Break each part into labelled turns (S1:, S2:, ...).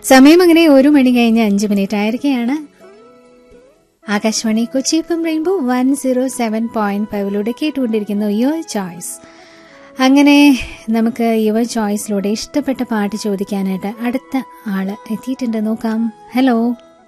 S1: സമയം അങ്ങനെ ഒരു മണി കഴിഞ്ഞ് അഞ്ച് മിനിറ്റ് ആയിരിക്കെയാണ് Akashvani Kochi F M rainbow one zero seven point ഫൈവിലൂടെ കേട്ടുകൊണ്ടിരിക്കുന്നു യുവർ ചോയ്സ് അങ്ങനെ നമുക്ക് യുവർ ചോയ്സിലൂടെ ഇഷ്ടപ്പെട്ട പാട്ട് ചോദിക്കാനായിട്ട് അടുത്ത ആള് എത്തിയിട്ടുണ്ട് നോക്കാം ഹലോ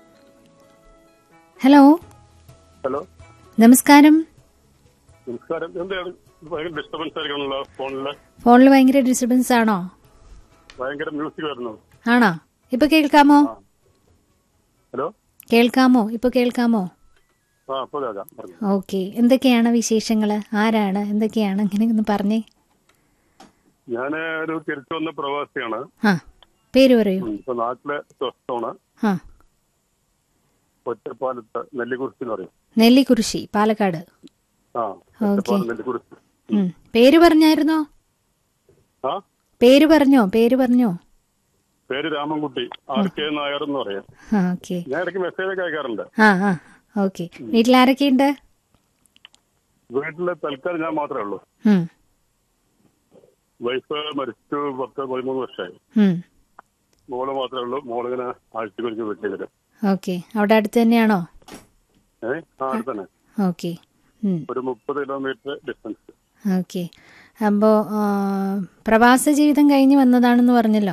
S1: ഹലോ
S2: ഹലോ
S1: നമസ്കാരം
S2: നമസ്കാരം എന്താണ് ഭയങ്കര ഡിസ്റ്റർബൻസ് ആയിരിക്കണല്ലോ ഫോണില്
S1: ഫോണിൽ ഭയങ്കര ഡിസ്റ്റർബൻസ് ആണോ
S2: ഭയങ്കര മ്യൂസിക് വരുന്നു
S1: ആണോ ഇപ്പൊ കേൾക്കാമോ
S2: ഹലോ
S1: കേൾക്കാമോ ഇപ്പൊ കേൾക്കാമോ
S2: ആ അപ്പൊ കേൾക്കാം പറഞ്ഞു
S1: ഓക്കെ എന്തൊക്കെയാണ് വിശേഷങ്ങൾ ആരാണ് എന്തൊക്കെയാണ് അങ്ങനെ ഒന്ന് പറഞ്ഞേ
S2: ഞാൻ ഒരു തിരിച്ചു വന്ന പ്രവാസിയാണ്
S1: ആ പേര് പറയൂ
S2: ഉം, ഇപ്പൊ നാട്ടിലെ സ്വസ്ഥമാണ്
S1: ആ
S2: ഒറ്റപ്പാലത്ത് നെല്ലിക്കുറിശി എന്ന് പറയും
S1: നെല്ലിക്കുറിശി പാലക്കാട്
S2: ആ ഒറ്റപ്പാലം നെല്ലിക്കുറിശി
S1: ഉം. പേര് പറഞ്ഞായിരുന്നോ
S2: ആ
S1: പേര് പറഞ്ഞോ പേര് പറഞ്ഞോ
S2: പേര് രാമൻകുട്ടി ആർ കെ നായർ എന്ന് പറയാം
S1: ആ ഓക്കെ
S2: ഞാൻ ഇടയ്ക്ക് മെസ്സേജ് ഒക്കെ അയക്കാറുണ്ട്
S1: ആ ആ ഓക്കെ വീട്ടിലാരൊക്കെയുണ്ട്
S2: വീട്ടില് തൽക്കാലം ഞാൻ മാത്രമേ ഉള്ളൂ
S1: ഉം,
S2: വൈഫ് മരിച്ചു പത്ത് പതിമൂന്ന് വർഷമായി
S1: ഉം.
S2: മോള് മാത്രമേ ഉള്ളൂ മോളിങ്ങനെ ആഴ്ചക്ക് വീട്ടിൽ വരും
S1: ഓക്കെ അവിടെ അടുത്ത് തന്നെയാണോ
S2: ഏഹ് ആ അടുത്ത് തന്നെ
S1: ഓക്കെ ഉം,
S2: ഒരു മുപ്പത് കിലോമീറ്റർ ഡിസ്റ്റൻസ്
S1: ഓക്കെ അപ്പോൾ പ്രവാസ ജീവിതം കഴിഞ്ഞ് വന്നതാണെന്ന് പറഞ്ഞല്ലോ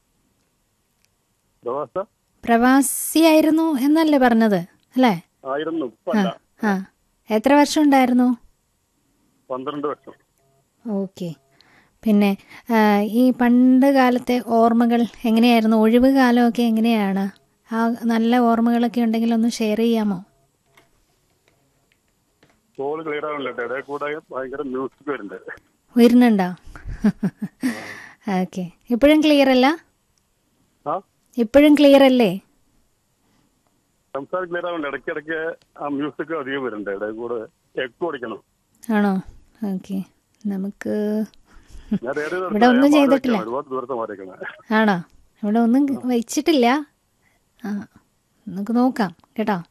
S2: പ്രവാസ
S1: പ്രവാസിയായിരുന്നു എന്നല്ലേ പറഞ്ഞത് അല്ലേ
S2: ആയിരുന്നു ഇപ്പൊ
S1: ആ
S2: അല്ല
S1: ആ എത്ര വർഷം ഉണ്ടായിരുന്നു
S2: പന്ത്രണ്ട് വർഷം
S1: ഓക്കെ പിന്നെ ആ, ഈ പണ്ട് കാലത്തെ ഓർമ്മകൾ എങ്ങനെയായിരുന്നു ഒഴിവ് കാലമൊക്കെ എങ്ങനെയാണ് ആ നല്ല ഓർമ്മകളൊക്കെ ഉണ്ടെങ്കിൽ ഒന്ന് ഷെയർ ചെയ്യാമോ
S2: കോള് ക്ലിയർ ആവില്ല ഇടയിൽ കൂടെ ഭയങ്കര മ്യൂസിക് വരുന്നുണ്ട്
S1: വരുന്നുണ്ടോ ഓക്കെ ഇപ്പോഴും ക്ലിയർ അല്ല
S2: ആ
S1: ഇപ്പോഴും ക്ലിയർ അല്ലേ
S2: സംസാരം ക്ലിയർ ആവില്ല ഇടയ്ക്കിടയ്ക്ക് ആ മ്യൂസിക് അധികം വരുന്നുണ്ട് ഇടയിൽ കൂടെ എക്കോ അടിക്കണം
S1: ആണോ ഓക്കെ നമുക്ക്
S2: ഞാൻ റേഡിയോ
S1: ഇവിടെ ഒന്നും
S2: നിർത്തി
S1: ചെയ്തിട്ടില്ല.
S2: മാറി ഒരുപാട് ദൂരത്ത് മാറിയേക്കണേ
S1: ആണോ ഇവിടെ ഒന്നും വെച്ചിട്ടില്ല ആ നമുക്ക് നോക്കാം കേട്ടോ